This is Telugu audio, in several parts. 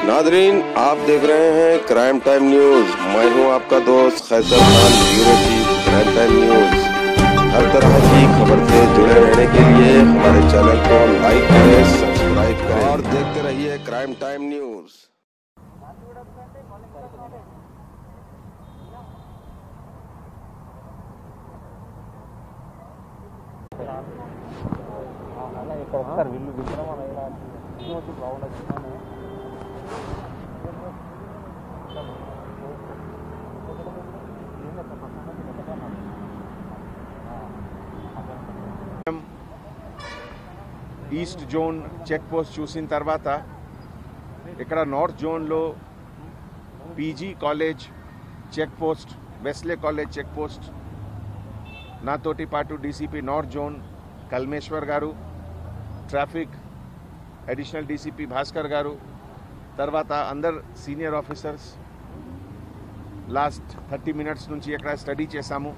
नादरीन आप देख रहे हैं क्राइम टाइम न्यूज मैं हूं आपका दोस्त Qaiser Khan bureau chief crime time news हर तरह की खबर से जुड़े रहने के लिए हमारे चैनल को लाइक करें सब्सक्राइब करें और देखते रहिए क्राइम टाइम न्यूज అలా ఇక్కడ ఒకసారి వీళ్ళు విగ్రహం వచ్చి బాగుండదు ఈస్ట్ జోన్ చెక్ పోస్ట్ చూసిన తర్వాత ఇక్కడ నార్త్ జోన్లో PG college check post Wesley college check post నాతోటి పాటు డీసీపీ నార్త్ జోన్ కల్మేశ్వర్ గారు traffic additional DCP Bhaskar garu తర్వాత అందరు senior officers last thirty minutes నుంచి ఇక్కడ స్టడీ చేశాము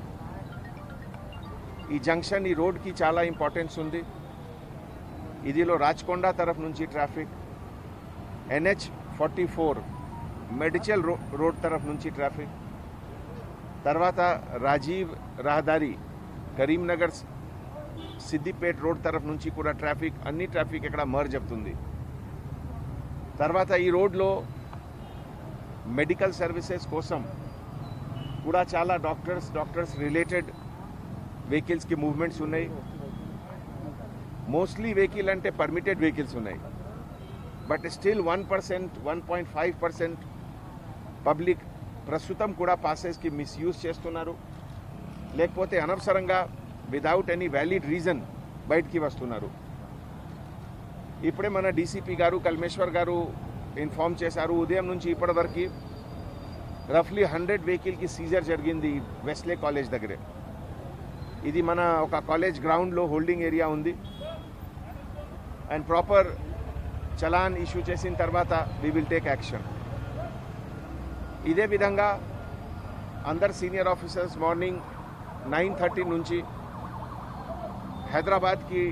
ఈ జంక్షన్ ఈ రోడ్కి చాలా ఇంపార్టెన్స్ ఉంది ఇదిలో రాచకొండ తరఫు నుంచి traffic NH forty four Medchal రో రోడ్ తరఫు నుంచి ట్రాఫిక్ తర్వాత రాజీవ్ రహదారి కరీంనగర్ సిద్దిపేట్ రోడ్ తరఫు నుంచి కూడా ట్రాఫిక్ అన్ని ట్రాఫిక్ ఇక్కడ మర్జ్ అవుతుంది తర్వాత ఈ రోడ్లో మెడికల్ సర్వీసెస్ కోసం కూడా చాలా డాక్టర్స్ డాక్టర్స్ రిలేటెడ్ వెహికల్స్కి మూవ్మెంట్స్ ఉన్నాయి మోస్ట్లీ వెహికల్ అంటే పర్మిటెడ్ వెహికల్స్ ఉన్నాయి but still one percent one point five percent public ప్రస్తుతం కూడా పాసెస్కి మిస్యూజ్ చేస్తున్నారు లేకపోతే అనవసరంగా విదౌట్ ఎనీ వ్యాలిడ్ రీజన్ బయటికి వస్తున్నారు ఇప్పుడే మన డీసీపీ గారు కల్మేశ్వర్ గారు ఇన్ఫార్మ్ చేశారు ఉదయం నుంచి ఇప్పటివరకు రఫ్లీ హండ్రెడ్ వెహికల్కి సీజర్ జరిగింది వెస్లే కాలేజ్ దగ్గరే ఇది మన ఒక కాలేజ్ గ్రౌండ్లో హోల్డింగ్ ఏరియా ఉంది అండ్ ప్రాపర్ చలాన్ ఇష్యూ చేసిన తర్వాత వీ విల్ టేక్ యాక్షన్ ఇదే విధంగా అందరు senior officers morning nine thirty నుంచి హైదరాబాద్కి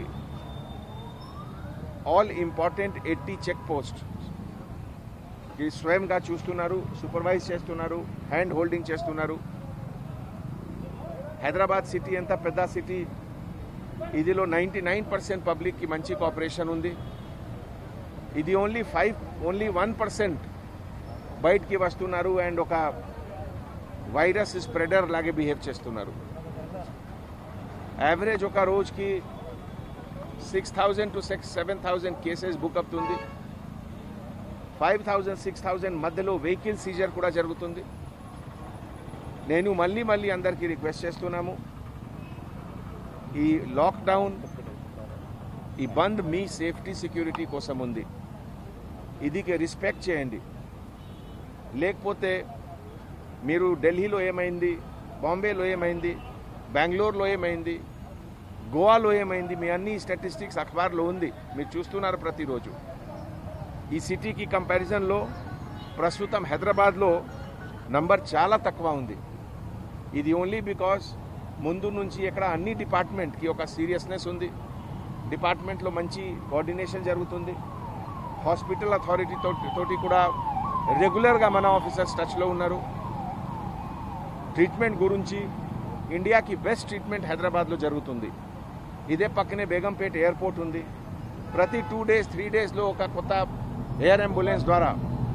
all important eighty check post ఈ స్వయంగా చూస్తున్నారు సూపర్వైజ్ చేస్తున్నారు హ్యాండ్ హోల్డింగ్ చేస్తున్నారు హైదరాబాద్ సిటీ ఎంత పెద్ద సిటీ ఇదిలో నైంటీ నైన్ పర్సెంట్ పబ్లిక్కి మంచి కోఆపరేషన్ ఉంది ఇది only five only one percent బయటికి వస్తున్నారు అండ్ ఒక వైరస్ స్ప్రెడర్ లాగే బిహేవ్ చేస్తున్నారు యావరేజ్ ఒక రోజుకి six thousand to six seven thousand cases book అవుతుంది ఫైవ్ థౌజండ్ సిక్స్ థౌజండ్ మధ్యలో వెహికల్ సీజర్ కూడా జరుగుతుంది నేను మళ్ళీ మళ్ళీ అందరికీ రిక్వెస్ట్ చేస్తున్నాము ఈ లాక్డౌన్ ఈ బంద్ మీ సేఫ్టీ సెక్యూరిటీ కోసం ఉంది ఇదికి రెస్పెక్ట్ చేయండి లేకపోతే మీరు ఢిల్లీలో ఏమైంది బాంబేలో ఏమైంది బెంగళూరులో ఏమైంది గోవాలో ఏమైంది మీ అన్ని స్టాటిస్టిక్స్ అఖబార్లో ఉంది మీరు చూస్తున్నారు ప్రతిరోజు ఈ సిటీకి కంపారిజన్లో ప్రస్తుతం హైదరాబాద్లో నంబర్ చాలా తక్కువ ఉంది ఇది ఓన్లీ బికాస్ ముందు నుంచి ఇక్కడ అన్ని డిపార్ట్మెంట్కి ఒక సీరియస్నెస్ ఉంది డిపార్ట్మెంట్లో మంచి కోఆర్డినేషన్ జరుగుతుంది హాస్పిటల్ అథారిటీ తోటి తోటి కూడా రెగ్యులర్గా మన ఆఫీసర్స్ టచ్లో ఉన్నారు ట్రీట్మెంట్ గురించి ఇండియాకి బెస్ట్ ట్రీట్మెంట్ హైదరాబాద్లో జరుగుతుంది ఇదే పక్కనే బేగంపేట ఎయిర్పోర్ట్ ఉంది ప్రతి టూ డేస్ త్రీ డేస్లో ఒక కొత్త ఎయిర్ అంబులెన్స్ ద్వారా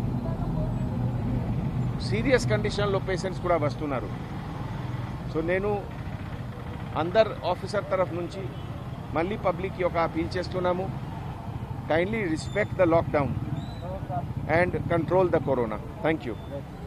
సీరియస్ కండిషన్లో పేషెంట్స్ కూడా వస్తున్నారు సో నేను అందర్ ఆఫీసర్ తరఫు నుంచి మళ్ళీ పబ్లిక్కి ఒక అపీల్ చేస్తున్నాము kindly respect the lockdown and control the corona thank you